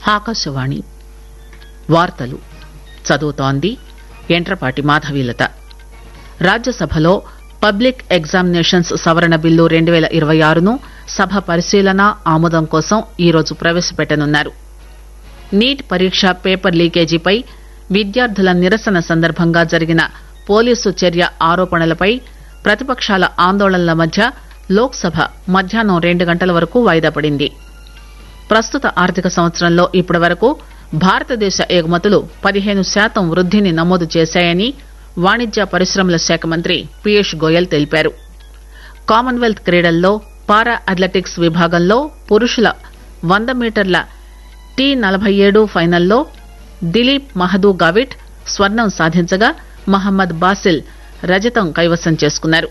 ఆకాశవాణి వార్తలు చదువుతోంది ఎంట్రపాటి మాధవీలత రాజ్యసభలో పబ్లిక్ ఎగ్జామినేషన్స్ సవరణ బిల్లు రెండు పేల ఇరవై ఆరును సభ పరిశీలన ఆమోదం కోసం ఈరోజు ప్రవేశపెట్టనున్నారు నీట్ పరీక్ష పేపర్ లీకేజీపై విద్యార్థుల నిరసన సందర్భంగా జరిగిన పోలీసు చర్య ఆరోపణలపై ప్రతిపక్షాల ఆందోళనల మధ్య లోక్ సభ మధ్యాహ్నం రెండు గంటల వరకు వాయిదా పడింది ప్రస్తుత ఆర్థిక సంవత్సరంలో ఇప్పటివరకు భారతదేశ ఎగుమతులు పదిహేను శాతం వృద్దిని నమోదు చేశాయని వాణిజ్య పరిశ్రమల శాఖ మంత్రి పీయూష్ గోయల్ తెలిపారు కామన్వెల్త్ క్రీడల్లో పారా అథ్లెటిక్స్ విభాగంలో పురుషుల వంద మీటర్ల టీ నలభై ఏడు ఫైనల్లో దిలీప్ మహదూ గావిట్ స్వర్ణం సాధించగా మహమ్మద్ బాసిల్ రజతం కైవసం చేసుకున్నారు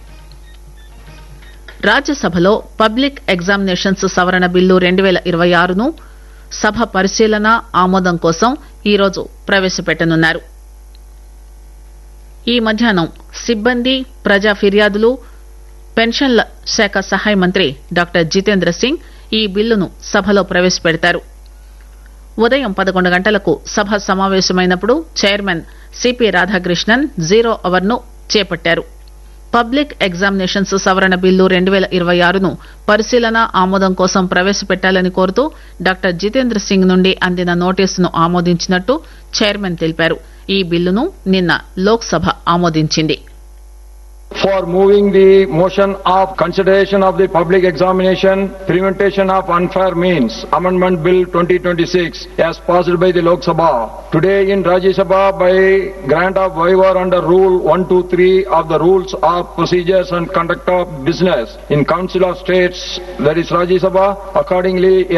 రాజ్యసభలో పబ్లిక్ ఎగ్జామినేషన్స్ సవరణ బిల్లు రెండు పేల ఇరవై ఆరును సభ పరిశీలన ఆమోదం కోసం ఈరోజు ప్రవేశపెట్టనున్నారు ఈ మధ్యాహ్నం సిబ్బంది ప్రజా ఫిర్యాదులు పెన్షన్ల శాఖ సహాయ మంత్రి డాక్టర్ జితేంద్ర సింగ్ ఈ బిల్లును సభలో ప్రవేశపెడతారు ఉదయం పదకొండు గంటలకు సభ సమావేశమైనప్పుడు chairman CP Radhakrishnan zero hour ను చేపట్టారు పబ్లిక్ ఎగ్జామినేషన్స్ సవరణ బిల్లు రెండు పేల ఇరవై ఆరును పరిశీలన ఆమోదం కోసం ప్రవేశపెట్టాలని కోరుతూ డాక్టర్ జితేంద్ర సింగ్ నుండి అందిన నోటీసును ఆమోదించినట్టు చైర్మన్ తెలిపారు ఈ బిల్లును నిన్న లోక్ సభ ఆమోదించింది for moving the motion of consideration of the public examination prevention of unfair means amendment bill 2026 as passed by the lok sabha today in rajya sabha by grant of waiver under rule 123 of the rules of procedures and conduct of business in council of states that is rajya sabha accordingly